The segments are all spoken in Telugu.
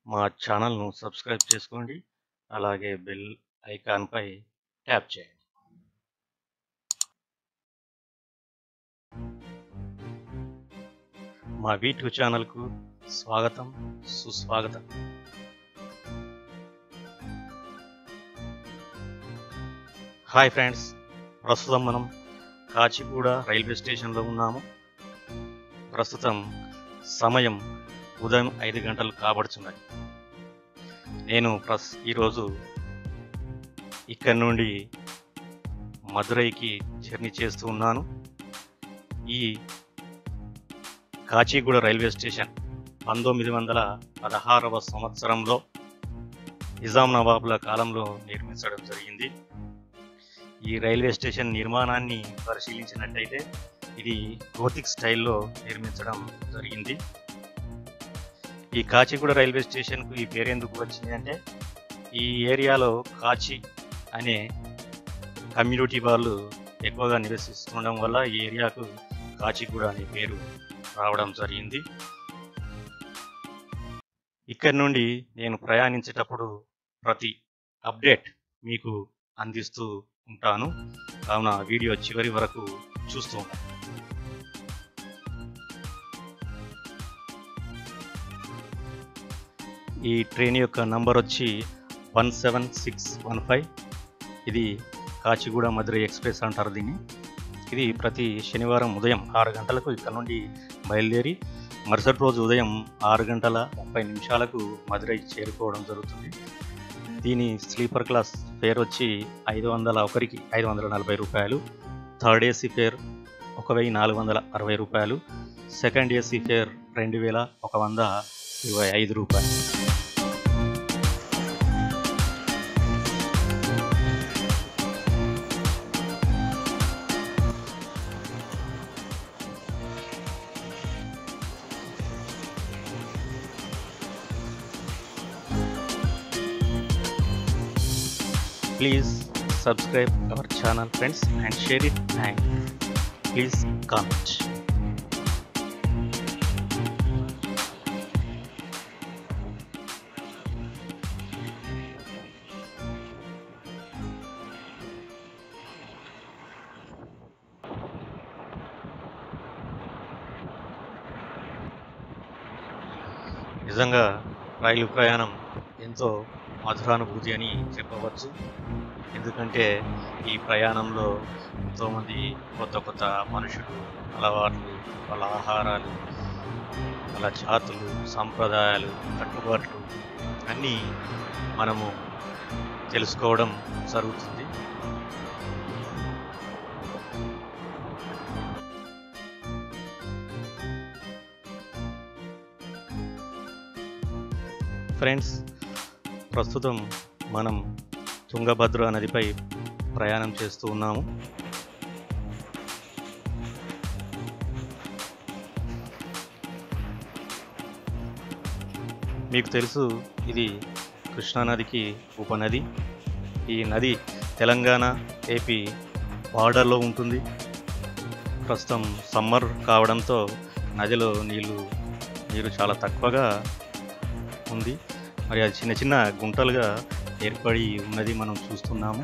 మా ఛానల్ను సబ్స్క్రైబ్ చేసుకోండి అలాగే బెల్ ఐకాన్పై ట్యాప్ చేయండి మా వీటూ ఛానల్కు స్వాగతం సుస్వాగతం హాయ్ ఫ్రెండ్స్ ప్రస్తుతం మనం కాచిగూడ రైల్వే స్టేషన్లో ఉన్నాము ప్రస్తుతం సమయం ఉదయం ఐదు గంటలు కాబడుచున్నది నేను ప్రస్ ఈరోజు ఇక్కడి నుండి మదురైకి జర్నీ చేస్తూ ఉన్నాను ఈ కాచిగూడ రైల్వే స్టేషన్ పంతొమ్మిది వందల పదహారవ సంవత్సరంలో నిజాం నవాబుల కాలంలో నిర్మించడం జరిగింది ఈ రైల్వే స్టేషన్ నిర్మాణాన్ని పరిశీలించినట్టయితే ఇది గోతిక్ స్టైల్లో నిర్మించడం జరిగింది ఈ కాచిగూడ రైల్వే స్టేషన్కు ఈ పేరు ఎందుకు వచ్చింది అంటే ఈ ఏరియాలో కాచి అనే కమ్యూనిటీ వాళ్ళు ఎక్కువగా నివసిస్తుండడం వల్ల ఈ ఏరియాకు కాచిగూడ అనే పేరు రావడం జరిగింది ఇక్కడి నుండి నేను ప్రయాణించేటప్పుడు ప్రతి అప్డేట్ మీకు అందిస్తూ ఉంటాను కావున వీడియో చివరి వరకు చూస్తూ ఉంటాను ఈ ట్రైన్ యొక్క నంబర్ వచ్చి one seven six one five ఇది కాచిగూడ మధురై ఎక్స్ప్రెస్ అంటారు దీన్ని ఇది ప్రతి శనివారం ఉదయం ఆరు గంటలకు ఇక్కడ నుండి బయలుదేరి మరుసటి రోజు ఉదయం ఆరు గంటల ముప్పై నిమిషాలకు మధురై చేరుకోవడం జరుగుతుంది దీని స్లీపర్ క్లాస్ ఫేర్ వచ్చి ఐదు వందల ఒకరికి ఐదు వందల నలభై రూపాయలు థర్డ్ ఏసీ ఫేర్ ఒక వెయ్యి నాలుగు వందల అరవై రూపాయలు సెకండ్ ఏసీ ఫేర్ రెండు వేల ఒక వంద ఇరవై ఐదు రూపాయలు please subscribe our channel friends and share it and please comment నిజంగా రైలు ప్రయాణం ఎంతో మధురానుభూతి అని చెప్పవచ్చు ఎందుకంటే ఈ ప్రయాణంలో ఎంతోమంది కొత్త కొత్త మనుషులు అలవాట్లు వాళ్ళ ఆహారాలు వాళ్ళ జాతులు సంప్రదాయాలు కట్టుబాట్లు అన్నీ మనము తెలుసుకోవడం జరుగుతుంది ఫ్రెండ్స్ ప్రస్తుతం మనం తుంగభద్ర నదిపై ప్రయాణం చేస్తూ ఉన్నాము మీకు తెలుసు ఇది కృష్ణానదికి ఉపనది ఈ నది తెలంగాణ ఏపీ బార్డర్లో ఉంటుంది ప్రస్తుతం సమ్మర్ కావడంతో నదిలో నీళ్ళు నీరు చాలా తక్కువగా ఉంది మరి అది చిన్న చిన్న గుంటలుగా ఏర్పడి ఉన్నది మనం చూస్తున్నాము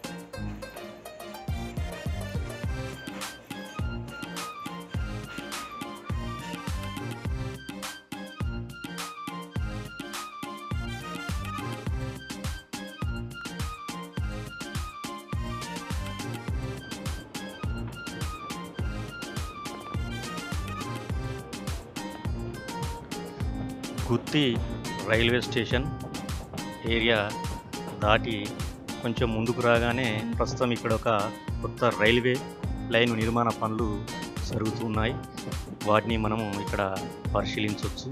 గుత్తి రైల్వే స్టేషన్ ఏరియా దాటి కొంచెం ముందుకు రాగానే ప్రస్తుతం ఇక్కడ ఒక కొత్త రైల్వే లైన్ నిర్మాణ పనులు జరుగుతున్నాయి వాటిని మనము ఇక్కడ పరిశీలించవచ్చు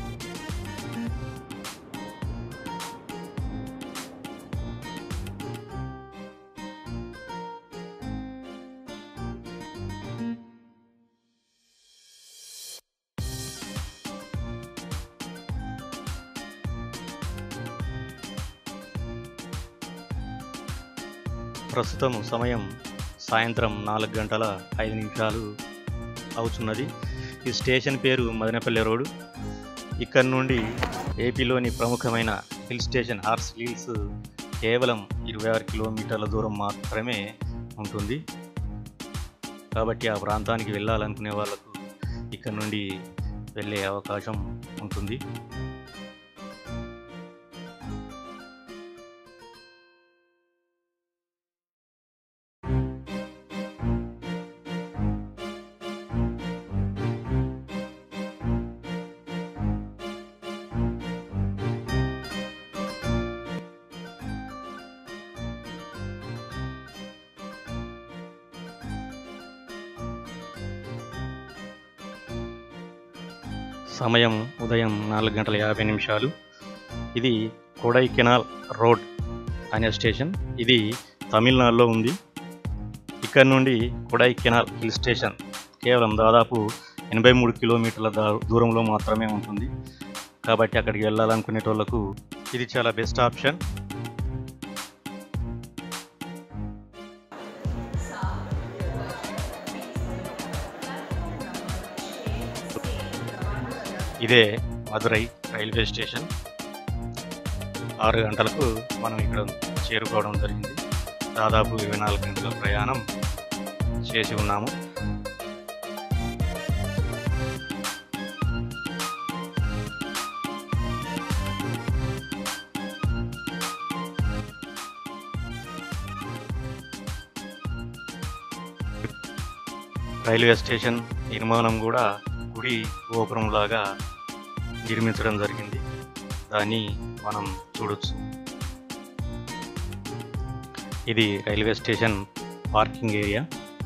ప్రస్తుతం సమయం సాయంత్రం నాలుగు గంటల ఐదు నిమిషాలు అవుతున్నది ఈ స్టేషన్ పేరు మదనపల్లి రోడ్ ఇక్కడ నుండి ఏపీలోని ప్రముఖమైన హిల్ స్టేషన్ హార్స్ హిల్స్ కేవలం ఇరవై ఆరు కిలోమీటర్ల దూరం మాత్రమే ఉంటుంది కాబట్టి ఆ ప్రాంతానికి వెళ్ళాలనుకునే వాళ్ళకు ఇక్కడ నుండి వెళ్ళే అవకాశం ఉంటుంది సమయం ఉదయం నాలుగు గంటల యాభై నిమిషాలు ఇది కొడైకెనాల్ రోడ్ అనే స్టేషన్ ఇది తమిళనాడులో ఉంది ఇక్కడ నుండి కొడైకెనాల్ హిల్ స్టేషన్ కేవలం దాదాపు ఎనభై మూడు కిలోమీటర్ల దా- దూరంలో మాత్రమే ఉంటుంది కాబట్టి అక్కడికి వెళ్ళాలనుకునేటోళ్లకు ఇది చాలా బెస్ట్ ఆప్షన్ ఇదే మదురై రైల్వే స్టేషన్ ఆరు గంటలకు మనం ఇక్కడ చేరుకోవడం జరిగింది దాదాపు ఇరవై నాలుగు గంటల ప్రయాణం చేసి ఉన్నాము రైల్వే స్టేషన్ నిర్మాణం కూడా గుడి గోపురం లాగా నిర్మించడం జరిగింది దాన్ని మనం చూడొచ్చు ఇది railway station parking area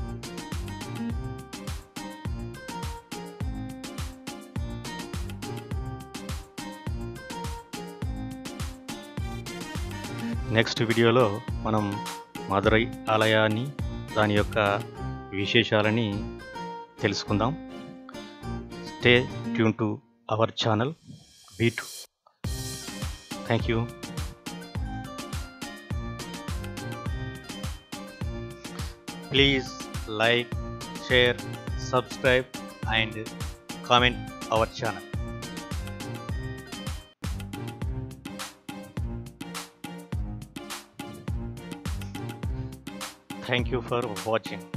next వీడియోలో మనం మదురై ఆలయాన్ని దాని యొక్క విశేషాలని తెలుసుకుందాం stay tune to our channel beat thank you please like share subscribe and comment our channel thank you for watching